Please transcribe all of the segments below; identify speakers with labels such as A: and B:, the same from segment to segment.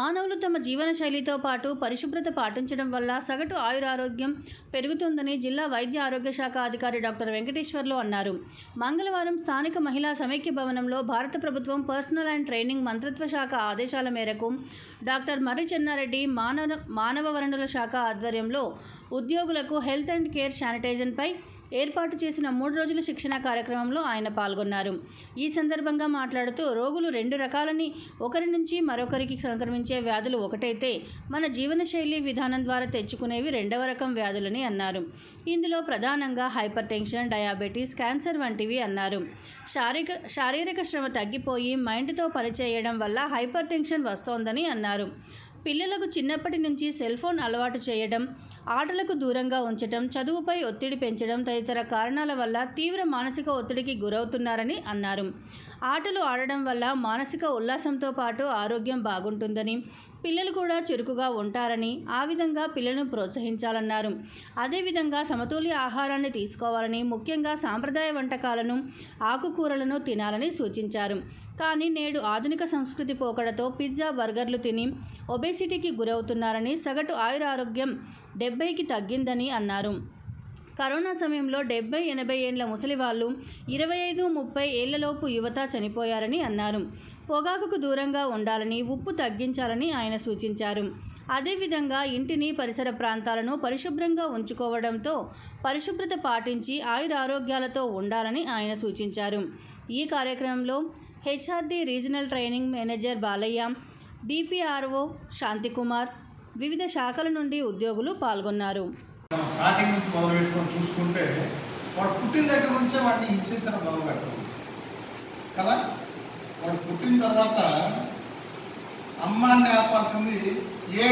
A: మానవులు తమ జీవన శైలితో పాటు పరిశుభ్రత పాటించడం వల్ల సగటు ఆయురారోగ్యం పెరుగుతుందని జిల్లా వైద్య ఆరోగ్య శాఖ అధికారి డాక్టర్ వెంకటేశ్వర్లు అన్నారు మంగళవారం స్థానిక మహిళా సమైక్య భవనంలో భారత ప్రభుత్వం పర్సనల్ అండ్ ట్రైనింగ్ మంత్రిత్వ శాఖ ఆదేశాల మేరకు డాక్టర్ మర్రి చెన్నారెడ్డి మానవ మానవ వనరుల శాఖ ఆధ్వర్యంలో ఉద్యోగులకు హెల్త్ అండ్ కేర్ శానిటైజన్పై ఏర్పాటు చేసిన మూడు రోజుల శిక్షణ కార్యక్రమంలో ఆయన పాల్గొన్నారు ఈ సందర్భంగా మాట్లాడుతూ రోగులు రెండు రకాలని ఒకరి నుంచి మరొకరికి సంక్రమించే వ్యాధులు ఒకటైతే మన జీవనశైలి విధానం ద్వారా తెచ్చుకునేవి రెండవ రకం వ్యాధులని అన్నారు ఇందులో ప్రధానంగా హైపర్ టెన్షన్ డయాబెటీస్ క్యాన్సర్ వంటివి అన్నారు శారీరక శారీరక శ్రమ తగ్గిపోయి మైండ్తో పనిచేయడం వల్ల హైపర్ టెన్షన్ వస్తోందని అన్నారు పిల్లలకు చిన్నప్పటి నుంచి సెల్ ఫోన్ అలవాటు చేయడం ఆటలకు దూరంగా ఉంచడం చదువుపై ఒత్తిడి పెంచడం తదితర కారణాల వల్ల తీవ్ర మానసిక ఒత్తిడికి గురవుతున్నారని అన్నారు ఆటలు ఆడడం వల్ల మానసిక ఉల్లాసంతో పాటు ఆరోగ్యం బాగుంటుందని పిల్లలు కూడా చురుకుగా ఉంటారని ఆ విధంగా పిల్లలను ప్రోత్సహించాలన్నారు అదేవిధంగా సమతుల్య ఆహారాన్ని తీసుకోవాలని ముఖ్యంగా సాంప్రదాయ వంటకాలను ఆకుకూరలను తినాలని సూచించారు కానీ నేడు ఆధునిక సంస్కృతి పోకడతో పిజ్జా బర్గర్లు తిని ఒబేసిటీకి గురవుతున్నారని సగటు ఆయురారోగ్యం డెబ్బైకి తగ్గిందని అన్నారు కరోనా సమయంలో డెబ్బై ఎనభై ఏళ్ల ముసలి వాళ్ళు ఇరవై ఐదు ముప్పై ఏళ్లలోపు యువత చనిపోయారని అన్నారు పొగాకుకు దూరంగా ఉండాలని ఉప్పు తగ్గించాలని ఆయన సూచించారు అదేవిధంగా ఇంటిని పరిసర ప్రాంతాలను పరిశుభ్రంగా ఉంచుకోవడంతో పరిశుభ్రత పాటించి ఆయురారోగ్యాలతో ఉండాలని ఆయన సూచించారు ఈ కార్యక్రమంలో HRD regional training manager Balayya DPRO Shantikumar వివిధ శాఖల నుండి ఉద్యోగులు పాల్గొన్నారు
B: మనం స్టార్టింగ్ నుంచి మొదలు పెట్టుకొని చూసుకుంటే వాడు పుట్టిన దగ్గర నుంచే వాడిని హింసించడం మొదలు పెడతాం కదా వాడు పుట్టిన తర్వాత అమ్మ అని నేర్పాల్సింది ఏ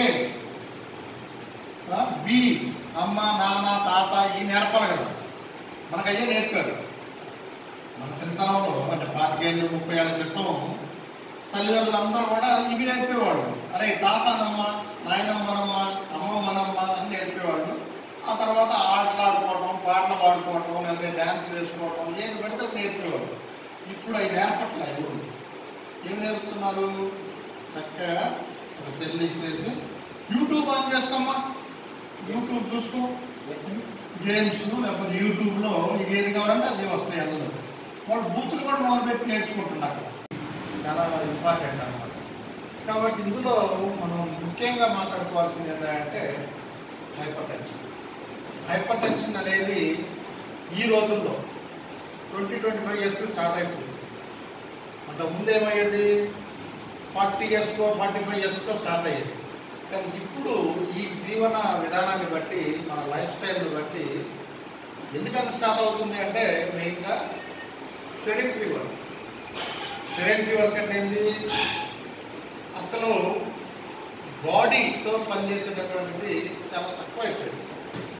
B: ఆ, బి అమ్మ నాన్న తాత ఈ నేర్పాలి కదా మనకు అయ్యే నేర్పారు మన చింతనంలో అంటే పాతికేళ్ళు ముప్పై ఏళ్ళ క్రితం తల్లిదండ్రులు అందరూ కూడా ఇవి నేర్పేవాళ్ళు అరే తాతనమ్మ నాయనమ్మనమ్మ అమ్మమ్మనమ్మ అని నేర్పేవాళ్ళు ఆ తర్వాత ఆటలు ఆడుకోవటం పాటలు పాడుకోవటం లేదా డ్యాన్స్ వేసుకోవటం ఏది పడితే అది నేర్పేవాళ్ళు ఇప్పుడు అవి నేర్పట్లే ఎవరు ఏం నేర్పుతున్నారు చక్కగా ఒక సెల్ ఇచ్చేసి యూట్యూబ్ ఆన్ చేసుకోమ్మా యూట్యూబ్ చూసుకో గేమ్స్ లేకపోతే యూట్యూబ్లో ఏది కావాలంటే అది వస్తాయి అందులో వాడు బూతులు కూడా మొదలుపెట్టి నేర్చుకుంటున్నారు చాలా ఇంపార్టెంట్ అన్నమాట కాబట్టి ఇందులో మనం ముఖ్యంగా మాట్లాడుకోవాల్సింది ఏంటంటే హైపర్ టెన్షన్ హైపర్ టెన్షన్ అనేది ఈ రోజుల్లో twenty twenty five years start అయిపోయింది అంటే ముందేమయ్యేది ఫార్టీ ఇయర్స్కో ఫార్టీ ఫైవ్ ఇయర్స్కో స్టార్ట్ అయ్యేది కానీ ఇప్పుడు ఈ జీవన విధానాన్ని బట్టి మన లైఫ్ స్టైల్ని బట్టి ఎందుకని స్టార్ట్ అవుతుంది అంటే మెయిన్గా సెడెంటరీ వర్క్ సెడెంటరీ వర్క్ అంటే ఏంది అసలు బాడీతో పనిచేసేటటువంటిది చాలా తక్కువ అయిపోయింది